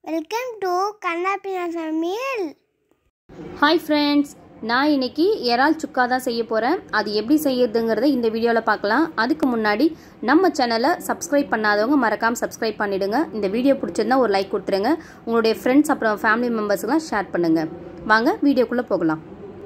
welcome to கண்ணாப்பினா சமையல் hi friends நான் இன்னைக்கு இறால் சுக்கா தான் செய்ய போகிறேன் அது எப்படி செய்யறதுங்கிறத இந்த வீடியோவில் பார்க்கலாம் அதுக்கு முன்னாடி நம்ம சேனலை சப்ஸ்கிரைப் பண்ணாதவங்க மறக்காமல் சப்ஸ்கிரைப் பண்ணிவிடுங்க இந்த வீடியோ பிடிச்சிருந்தா ஒரு லைக் கொடுத்துருங்க உங்களுடைய ஃப்ரெண்ட்ஸ் அப்புறம் ஃபேமிலி மெம்பர்ஸ்க்கெலாம் ஷேர் பண்ணுங்கள் வாங்க வீடியோக்குள்ளே போகலாம்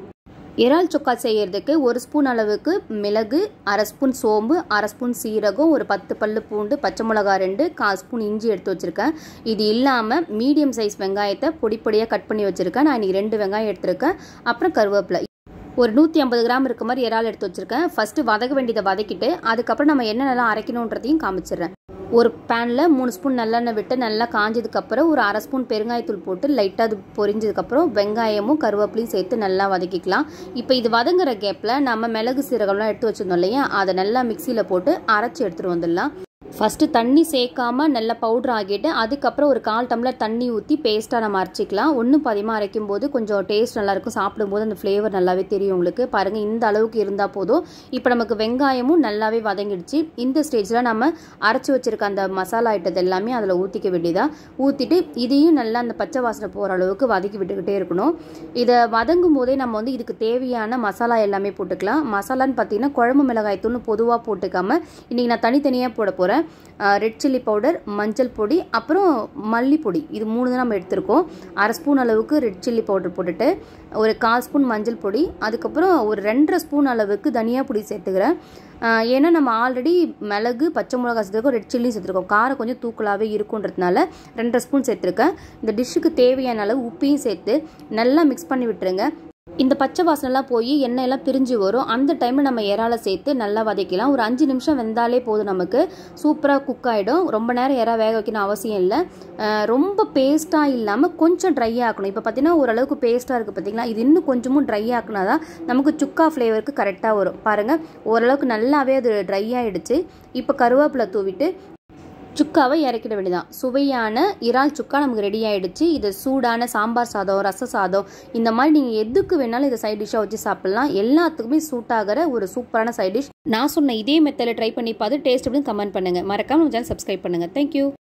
இறால் சுக்கா செய்யறதுக்கு ஒரு ஸ்பூன் அளவுக்கு மிளகு அரை ஸ்பூன் சோம்பு அரை ஸ்பூன் சீரகம் ஒரு பத்து பல்லு பூண்டு பச்சை மிளகா ரெண்டு கால் ஸ்பூன் இஞ்சி எடுத்து வச்சுருக்கேன் இது இல்லாமல் மீடியம் சைஸ் வெங்காயத்தை பொடி பொடியாக கட் பண்ணி வச்சுருக்கேன் நான் இன்றைக்கி ரெண்டு வெங்காயம் எடுத்திருக்கேன் அப்புறம் கருவேப்பிலை ஒரு நூற்றி ஐம்பது கிராம் இருக்க மாதிரி இறால் எடுத்து வச்சுருக்கேன் ஃபஸ்ட்டு வதக்க வேண்டியதை வதக்கிட்டு அதுக்கப்புறம் நம்ம என்னென்னலாம் அரைக்கணுன்றதையும் காமிச்சிடுறேன் ஒரு பேனில் மூணு ஸ்பூன் நல்லெண்ணெய் விட்டு நல்லா காஞ்சதுக்கப்புறம் ஒரு அரை ஸ்பூன் பெருங்காயத்தூள் போட்டு லைட்டாக அது பொரிஞ்சதுக்கப்புறம் வெங்காயமும் கருவேப்பிலையும் சேர்த்து நல்லா வதக்கிக்கலாம் இப்போ இது வதங்குற கேப்பில் நம்ம மிளகு சீரகம்லாம் எடுத்து வச்சுருந்தோம் இல்லையா அதை நல்லா மிக்சியில் போட்டு அரைச்சி எடுத்துகிட்டு வந்துடலாம் ஃபஸ்ட்டு தண்ணி சேர்க்காம நல்லா பவுட்ரு ஆகிட்டு அதுக்கப்புறம் ஒரு கால் டம்ளர் தண்ணி ஊற்றி பேஸ்ட்டாக நம்ம அரைச்சிக்கலாம் ஒன்றும் பதியமாக அரைக்கும் போது கொஞ்சம் டேஸ்ட் நல்லாயிருக்கும் சாப்பிடும்போது அந்த ஃப்ளேவர் நல்லாவே தெரியும் உங்களுக்கு பாருங்கள் இந்த அளவுக்கு இருந்தால் போதும் இப்போ நமக்கு வெங்காயமும் நல்லாவே வதங்கிடுச்சு இந்த ஸ்டேஜில் நம்ம அரைச்சி வச்சுருக்க அந்த மசாலா ஐட்டத்தை எல்லாமே அதில் ஊற்றிக்க வேண்டியதாக ஊற்றிட்டு இதையும் நல்லா அந்த பச்சை வாசனை போகிற அளவுக்கு வதக்கி விட்டுக்கிட்டே இருக்கணும் இதை வதங்கும் போதே நம்ம வந்து இதுக்கு தேவையான மசாலா எல்லாமே போட்டுக்கலாம் மசாலான்னு பார்த்தீங்கன்னா குழம்பு மிளகாய் தூள்னு பொதுவாக போட்டுக்காமல் இன்றைக்கி நான் தனித்தனியாக போட போகிறேன் ரெட் சில்லி பவுடர் மஞ்சள் பொடி அப்புறம் மல்லிப்பொடி இது மூணு தான் நம்ம எடுத்திருக்கோம் அரை ஸ்பூன் அளவுக்கு ரெட் சில்லி பவுடர் போட்டுட்டு ஒரு கால் ஸ்பூன் மஞ்சள் பொடி அதுக்கப்புறம் ஒரு ரெண்டரை ஸ்பூன் அளவுக்கு தனியா பொடி சேர்த்துக்கிறேன் ஏன்னா நம்ம ஆல்ரெடி மிளகு பச்சை மிளகா சேர்த்துருக்கோம் ரெட் சில்லி சேர்த்துருக்கோம் காரம் கொஞ்சம் தூக்கலாகவே இருக்குன்றதுனால ரெண்டரை ஸ்பூன் சேர்த்துருக்கேன் இந்த டிஷ்ஷுக்கு தேவையான அளவு உப்பையும் சேர்த்து நல்லா மிக்ஸ் பண்ணி விட்டுருங்க இந்த பச்சை வாசனைலாம் போய் எண்ணெய் எல்லாம் பிரிஞ்சு வரும் அந்த டைமில் நம்ம இறாலை சேர்த்து நல்லா வதக்கலாம் ஒரு அஞ்சு நிமிஷம் வெந்தாலே போதும் நமக்கு சூப்பராக குக் ஆகிடும் ரொம்ப நேரம் இறா வேக வைக்கணும் அவசியம் இல்லை ரொம்ப பேஸ்ட்டாக இல்லாமல் கொஞ்சம் ட்ரை ஆக்கணும் இப்போ பார்த்தீங்கன்னா ஓரளவுக்கு பேஸ்ட்டாக இருக்குது பார்த்தீங்களா இது இன்னும் கொஞ்சமும் ட்ரை ஆக்கினா தான் நமக்கு சுக்கா ஃப்ளேவருக்கு கரெக்டாக வரும் பாருங்கள் ஓரளவுக்கு நல்லாவே அது ட்ரை ஆகிடுச்சு இப்போ கருவேப்பிலை தூவிட்டு சுக்காவை இறக்கிட வேண்டியதான் சுவையான இறால் சுக்கா நமக்கு ரெடி ஆயிடுச்சு இது சூடான சாம்பார் சாதம் ரச சாதம் இந்த மாதிரி நீங்கள் எதுக்கு வேணாலும் இதை சைட் டிஷ்ஷாக வச்சு சாப்பிட்லாம் எல்லாத்துக்குமே சூட் ஆகிற ஒரு சூப்பரான சைட் டிஷ் நான் சொன்ன இதே மெத்தடில் ட்ரை பண்ணி பார்த்து டேஸ்ட் அப்படின்னு கமெண்ட் பண்ணுங்கள் மறக்காம நம்ம சேனல் சப்ஸ்கிரைப் பண்ணுங்கள் தேங்க்யூ